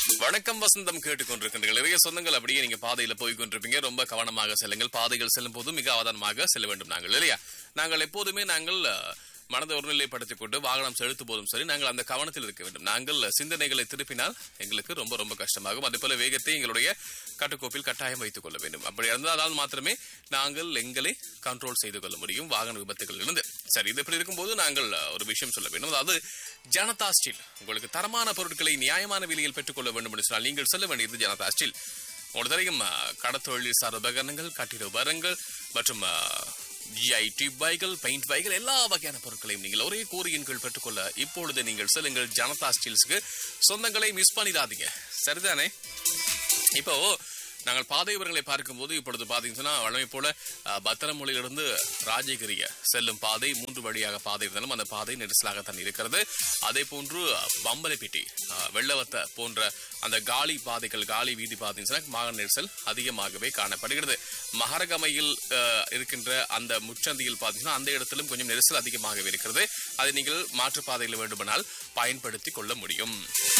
வணக்கம் வசந்தம் கேட்டுக்கொண்டிருக்கின்றீர்கள் நிறைய சொந்தங்கள் அப்படியே நீங்க பாதையில போய் கொண்டிருப்பீங்க ரொம்ப கவனமாக செல்லுங்கள் பாதைகள் செல்லும் போது மிக அவதானமாக செல்ல வேண்டும் நாங்கள் இல்லையா நாங்கள் எப்போதுமே நாங்கள் அஹ், மனதை ஒருநிலைப்படுத்திக் கொண்டு வாகனம் செலுத்தும் போதும் சரி நாங்கள் அந்த கவனத்தில் இருக்க வேண்டும் நாங்கள் சிந்தனைகளை திருப்பினால் எங்களுக்கு ரொம்ப ரொம்ப கஷ்டமாகும் அதே போல வேகத்தை எங்களுடைய கட்டுக்கோப்பில் கட்டாயம் வைத்துக் கொள்ள வேண்டும் அப்படி இருந்தால் மாத்திரமே நாங்கள் எங்களை கண்ட்ரோல் செய்து கொள்ள முடியும் வாகன விபத்துகளில் இருந்து சரி இது இப்படி இருக்கும்போது நாங்கள் அஹ், ஒரு விஷயம் சொல்ல வேண்டும் அதாவது ஜனதா ஸ்டீல் உங்களுக்கு தரமான பொருட்களை நியாயமான விலையில் பெற்றுக்கொள்ள வேண்டும் என்று சொன்னால் நீங்கள் செல்ல வேண்டியது ஜனதா ஸ்டீல் உங்களுக்கு தெரியும் அஹ், கடத்தொழில் சார் உபகரணங்கள் கட்டிட உபகரணங்கள் மற்றும் ஜிஐடி பைகள் பெயிண்ட் பைகள் எல்லா வகையான பொருட்களையும் நீங்கள் ஒரே கோரியின் கீழ் பெற்றுக்கொள்ள இப்பொழுது நீங்கள் செல்லுங்கள் ஜனதா ஸ்டீல்ஸ்க்கு சொந்தங்களை மிஸ் பண்ணிடாதீங்க சரிதானே இப்போ நாங்கள் பாதை விவரங்களை பார்க்கும்போது இப்பொழுது பார்த்தீங்கன்னா வழமை போல அஹ், பத்திரமொழியிலிருந்து ராஜகிரிய செல்லும் பாதை மூன்று வழியாக பாதை இருந்தாலும் அந்த பாதை நெரிசலாகத்தான் இருக்கிறது அதே போன்று அஹ், பம்பலப்பிட்டி அஹ், வெள்ளவத்த போன்ற அந்த காலி பாதைகள் காலி வீதி பாதைன்னு வாகன நெரிசல் அதிகமாகவே காணப்படுகிறது மகரகமையில் அஹ், இருக்கின்ற அந்த முச்சந்தியில் பார்த்தீங்கன்னா அந்த இடத்திலும் கொஞ்சம் நெரிசல் அதிகமாகவே இருக்கிறது அதை நீங்கள் மாற்றுப்பாதையில் வேண்டுமானால் பயன்படுத்திக் கொள்ள முடியும்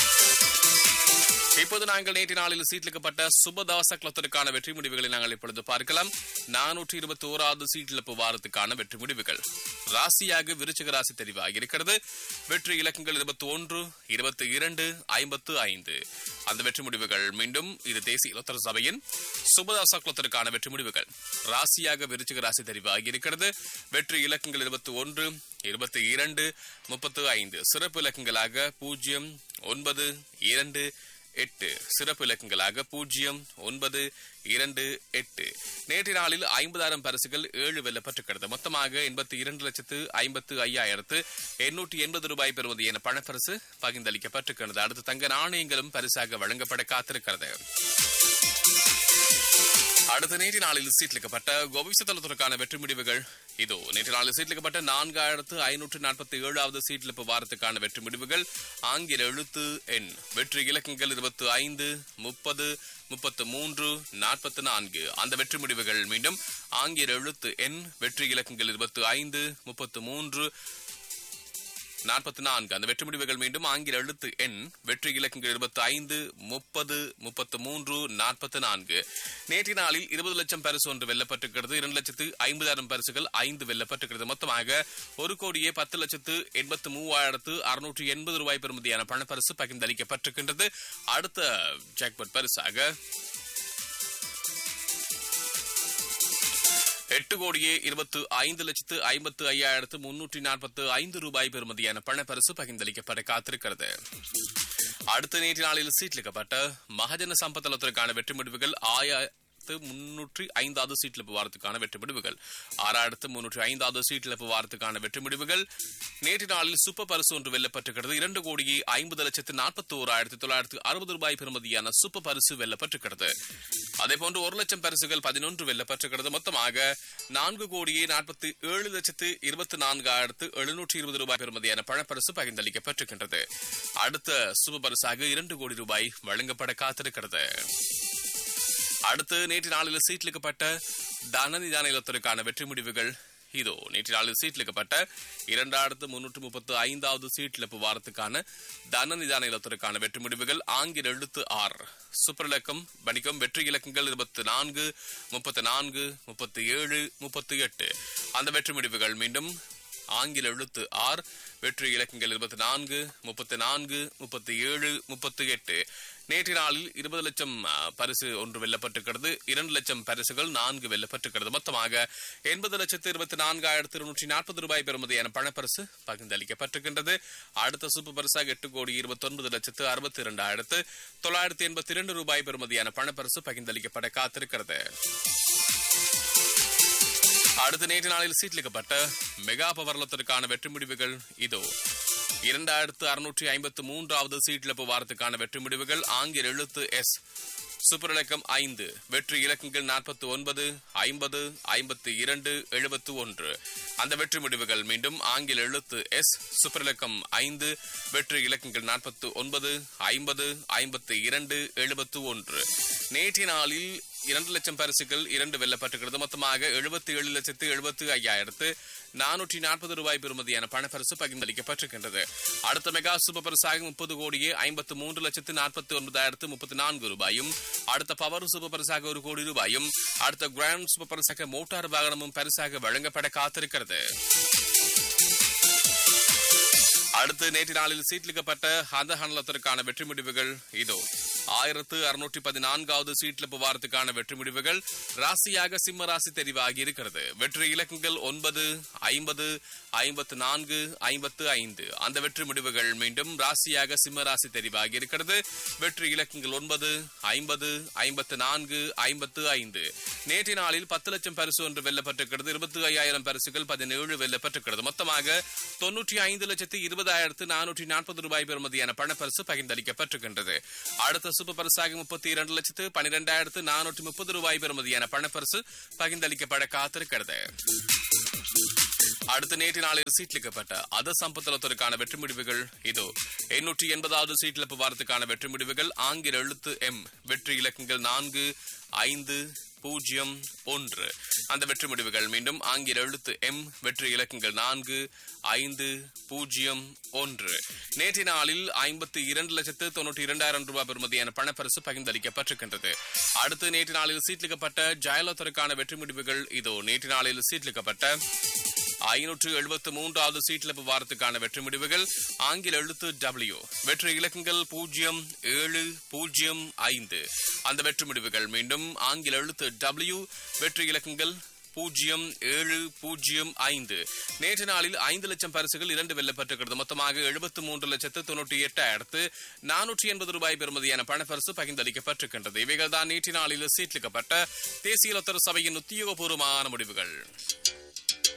இப்போது நாங்கள் நேற்று நாளில் சீட்லிக்கப்பட்ட சுபதாச கிளத்திற்கான வெற்றி முடிவுகளை நாங்கள் இப்பொழுது பார்க்கலாம் நானூற்றி இருபத்தி ஓராவது சீட்டிழப்பு வாரத்துக்கான வெற்றி முடிவுகள் ராசியாக விருச்சிக ராசி தெரிவாகி இருக்கிறது வெற்றி இலக்கங்கள் இருபத்தி ஒன்று இருபத்தி இரண்டு ஐம்பத்து ஐந்து அந்த வெற்றி முடிவுகள் மீண்டும் இது தேசிய இலத்தர சபையின் சுபதாச குலத்திற்கான வெற்றி முடிவுகள் ராசியாக விருச்சிக ராசி தெரிவாகி இருக்கிறது வெற்றி இலக்கங்கள் இருபத்தி ஒன்று இருபத்தி இரண்டு முப்பத்து ஐந்து சிறப்பு இலக்கங்களாக பூஜ்ஜியம் ஒன்பது இரண்டு எட்டு சிறப்பு இலக்கங்களாக பூஜ்ஜியம் ஒன்பது இரண்டு எட்டு நேற்று நாளில் ஐம்பதாயிரம் பரிசுகள் ஏழு வெல்லப்பட்டிருக்கிறது மொத்தமாக எண்பத்தி இரண்டு லட்சத்து ஐம்பத்து ஐயாயிரத்து எண்ணூற்றி எண்பது ரூபாய் பெறுவது என பணப்பரிசு பகிர்ந்தளிக்கப்பட்டிருக்கிறது அடுத்து தங்க நாணயங்களும் பரிசாக வழங்கப்பட காத்திருக்கிறது அடுத்த நேற்று நாளில் சீட்லிக்கப்பட்ட கோவிசத்தலத்திற்கான வெற்றி முடிவுகள் இதோ நேற்று நாளில் சீட்லிக்கப்பட்ட நான்காயிரத்து ஐநூற்று நாற்பத்தி ஏழாவது சீட்லிப்பு வாரத்துக்கான வெற்றி முடிவுகள் ஆங்கில எழுத்து எண் வெற்றி இலக்கங்கள் இருபத்தி ஐந்து முப்பது முப்பத்து மூன்று நாற்பத்தி நான்கு அந்த வெற்றி முடிவுகள் மீண்டும் ஆங்கில எழுத்து எண் வெற்றி இலக்கங்கள் இருபத்தி ஐந்து முப்பத்து மூன்று நாற்பத்தி நான்கு அந்த வெற்றி முடிவுகள் மீண்டும் ஆங்கில எழுத்து எண் வெற்றி இலக்கங்கள் இருபத்தி ஐந்து முப்பது முப்பத்து மூன்று நாற்பத்தி நான்கு நேற்று நாளில் இருபது லட்சம் பரிசு ஒன்று வெல்லப்பட்டிருக்கிறது இரண்டு லட்சத்து ஐம்பதாயிரம் பரிசுகள் ஐந்து வெல்லப்பட்டிருக்கிறது மொத்தமாக ஒரு கோடியே பத்து லட்சத்து எண்பத்து மூவாயிரத்து அறுநூற்று எண்பது ரூபாய் பெறுமதியான பணப்பரிசு பகிர்ந்தளிக்கப்பட்டிருக்கின்றது அடுத்த ஜாக்பட் பரிசாக எட்டு கோடியே இருபத்து ஐந்து லட்சத்து ஐம்பத்து ஐயாயிரத்து முன்னூற்றி நாற்பத்து ஐந்து ரூபாய் பெறுமதியான பணப்பரிசு பகிர்ந்தளிக்கப்பட காத்திருக்கிறது அடுத்த நேற்று நாளில் சீட்லிக்கப்பட்ட மகஜன சம்பத்தலத்திற்கான வெற்றி முடிவுகள் ஆயிரத்து முன்னூற்றி ஐந்தாவது சீட்டிழப்பு வாரத்துக்கான வெற்றி முடிவுகள் ஆறாயிரத்து முன்னூற்றி ஐந்தாவது சீட்டிழப்பு வாரத்துக்கான வெற்றி முடிவுகள் நேற்று நாளில் சூப்பர் பரிசு ஒன்று வெல்லப்பட்டிருக்கிறது இரண்டு கோடியே ஐம்பது லட்சத்து நாற்பத்தி ஓராயிரத்து தொள்ளாயிரத்து அறுபது ரூபாய் பெறுமதியான சூப்பர் பரிசு வெல்லப்பட்டிருக்கிறது அதே போன்று ஒரு லட்சம் பரிசுகள் பதினொன்று வெல்லப்பட்டிருக்கிறது மொத்தமாக நான்கு கோடியே நாற்பத்தி ஏழு லட்சத்து இருபத்தி நான்காயிரத்து எழுநூற்றி இருபது ரூபாய் பெறுமதியான பணப்பரிசு பகிர்ந்தளிக்கப்பட்டிருக்கின்றது அடுத்த சூப்பர் பரிசாக இரண்டு கோடி ரூபாய் வழங்கப்பட காத்திருக்கிறது அடுத்து நேற்று நாளில் சீட்லிக்கப்பட்ட தனநிதான இல்லத்திற்கான வெற்றி முடிவுகள் இதோ நேற்று நாளில் சீட்லிக்கப்பட்ட இரண்டாயிரத்து முன்னூற்று முப்பத்து ஐந்தாவது சீட்டிழப்பு வாரத்துக்கான தனநிதான இல்லத்திற்கான வெற்றி முடிவுகள் ஆங்கில எழுத்து ஆர் சூப்பர் இலக்கம் வணிகம் வெற்றி இலக்கங்கள் இருபத்தி நான்கு முப்பத்தி நான்கு முப்பத்தி ஏழு முப்பத்தி எட்டு அந்த வெற்றி முடிவுகள் மீண்டும் ஆங்கில எழுத்து ஆர் வெற்றி இலக்கங்கள் இருபத்தி நான்கு முப்பத்தி நான்கு முப்பத்தி ஏழு முப்பத்தி எட்டு நேற்று நாளில் இருபது லட்சம் ஆ, பரிசு ஒன்று வெல்லப்பட்டிருக்கிறது இரண்டு லட்சம் பரிசுகள் நான்கு வெல்லப்பட்டிருக்கிறது மொத்தமாக எண்பது லட்சத்து இருபத்தி நான்காயிரத்து இருநூற்றி நாற்பது ரூபாய் பெறுமதியான பணப்பரிசு பகிர்ந்தளிக்கப்பட்டிருக்கின்றது அடுத்த சூப்பர் பரிசாக எட்டு கோடி இருபத்தி ஒன்பது லட்சத்து அறுபத்தி இரண்டாயிரத்து தொள்ளாயிரத்தி எண்பத்தி இரண்டு ரூபாய் பெறுமதியான பணப்பரிசு பகிர்ந்தளிக்கப்பட காத்திருக்கிறது அடுத்த நேற்று நாளில் சீட்லிக்கப்பட்ட மெகா பவர்லத்திற்கான வெற்றி முடிவுகள் இதோ இரண்டாயிரத்து அறுநூற்றி ஐம்பத்து மூன்றாவது சீட்டிழப்பு வாரத்துக்கான வெற்றி முடிவுகள் ஆங்கில எழுத்து எஸ் சூப்பர் இலக்கம் ஐந்து வெற்றி இலக்கங்கள் நாற்பத்தி ஒன்பது ஐம்பது ஐம்பத்தி இரண்டு எழுபத்து ஒன்று அந்த வெற்றி முடிவுகள் மீண்டும் ஆங்கில எழுத்து எஸ் சூப்பர் இலக்கம் ஐந்து வெற்றி இலக்கங்கள் நாற்பத்து ஒன்பது ஐம்பது ஐம்பத்தி இரண்டு எழுபத்து ஒன்று நேற்றைய நாளில் இரண்டு லட்சம் பரிசுகள் இரண்டு வெல்லப்பட்டிருக்கிறது மொத்தமாக எழுபத்தி ஏழு லட்சத்து எழுபத்தி ஐயாயிரத்து நானூற்றி நாற்பது ரூபாய் பெறுமதியான பணப்பரிசு பகிர்ந்தளிக்கப்பட்டிருக்கின்றது அடுத்த மெகா சூப்பர் பரிசாக முப்பது கோடியே ஐம்பத்து மூன்று லட்சத்து நாற்பத்தி ஒன்பதாயிரத்து முப்பத்தி நான்கு ரூபாயும் அடுத்த பவர் சூப்பர் பரிசாக ஒரு கோடி ரூபாயும் அடுத்த கிராண்ட் சூப்பர் பரிசாக மோட்டார் வாகனமும் பரிசாக வழங்கப்பட காத்திருக்கிறது அடுத்து நேற்று நாளில் சீட்லிக்கப்பட்ட அந்த ஹனலத்திற்கான வெற்றி முடிவுகள் இதோ ஆயிரத்து அறுநூற்றி பதினான்காவது சீட்லிப்பு வாரத்துக்கான வெற்றி முடிவுகள் ராசியாக சிம்ம ராசி தெரிவாகி இருக்கிறது வெற்றி இலக்கங்கள் ஒன்பது ஐம்பது ஐம்பத்து நான்கு ஐம்பத்து ஐந்து அந்த வெற்றி முடிவுகள் மீண்டும் ராசியாக சிம்ம ராசி தெரிவாகி இருக்கிறது வெற்றி இலக்கங்கள் ஒன்பது ஐம்பது ஐம்பத்து நான்கு ஐம்பத்து ஐந்து நேற்று நாளில் பத்து லட்சம் பரிசு ஒன்று வெல்லப்பட்டிருக்கிறது இருபத்தி ஐயாயிரம் பரிசுகள் பதினேழு வெல்லப்பட்டிருக்கிறது மொத்தமாக தொன்னூற்றி ஐந்து லட்சத்து இருபதாயிரத்து நானூற்றி நாற்பது ரூபாய் பெறுமதியான பணப்பரிசு பகிர்ந்தளிக்கப்பட்டிருக்கின்றது அடுத்த சூப்பர் பரிசாக முப்பத்தி இரண்டு லட்சத்து பனிரெண்டாயிரத்து நானூற்றி முப்பது ரூபாய் பெறுமதியான பணப்பரிசு பகிர்ந்தளிக்கப்பட காத்திருக்கிறது அடுத்த நேற்று நாளில் சீட்லிக்கப்பட்ட அத சம்பத்தலத்திற்கான வெற்றி முடிவுகள் இதோ எண்ணூற்றி எண்பதாவது சீட்லிப்பு வாரத்துக்கான வெற்றி முடிவுகள் ஆங்கில எழுத்து எம் வெற்றி இலக்கங்கள் நான்கு ஐந்து பூஜ்ஜியம் ஒன்று அந்த வெற்றி முடிவுகள் மீண்டும் ஆங்கில எழுத்து எம் வெற்றி இலக்கங்கள் நான்கு ஐந்து பூஜ்ஜியம் ஒன்று நேற்று நாளில் ஐம்பத்தி இரண்டு லட்சத்து தொண்ணூற்றி இரண்டாயிரம் ரூபாய் பெறுமதியான பணப்பரிசு பகிர்ந்தளிக்கப்பட்டிருக்கின்றது அடுத்து நேற்று நாளில் சீட்லிக்கப்பட்ட ஜெயலலிதாவுக்கான வெற்றி முடிவுகள் இதோ நேற்று நாளில் சீட்லிக்கப்பட்ட ஐநூற்று எழுபத்து மூன்றாவது சீட்லப்பு வாரத்துக்கான வெற்றி முடிவுகள் ஆங்கில எழுத்து டபிள்யூ வெற்றி இலக்கங்கள் பூஜ்ஜியம் ஏழு பூஜ்ஜியம் ஐந்து அந்த வெற்றி முடிவுகள் மீண்டும் ஆங்கில எழுத்து டபிள்யூ வெற்றி இலக்கங்கள் பூஜ்ஜியம் ஏழு பூஜ்ஜியம் ஐந்து நேற்று நாளில் ஐந்து லட்சம் பரிசுகள் இரண்டு வெல்லப்பட்டிருக்கிறது மொத்தமாக எழுபத்து மூன்று லட்சத்து தொண்ணூற்றி எட்டாயிரத்து நானூற்றி எண்பது ரூபாய் பெறுமதியான பணப்பரிசு பகிர்ந்தளிக்கப்பட்டிருக்கின்றது இவைகள் தான் நேற்று நாளில் சீட்லிக்கப்பட்ட தேசிய லொத்தர் சபையின் உத்தியோகபூர்வமான முடிவுகள்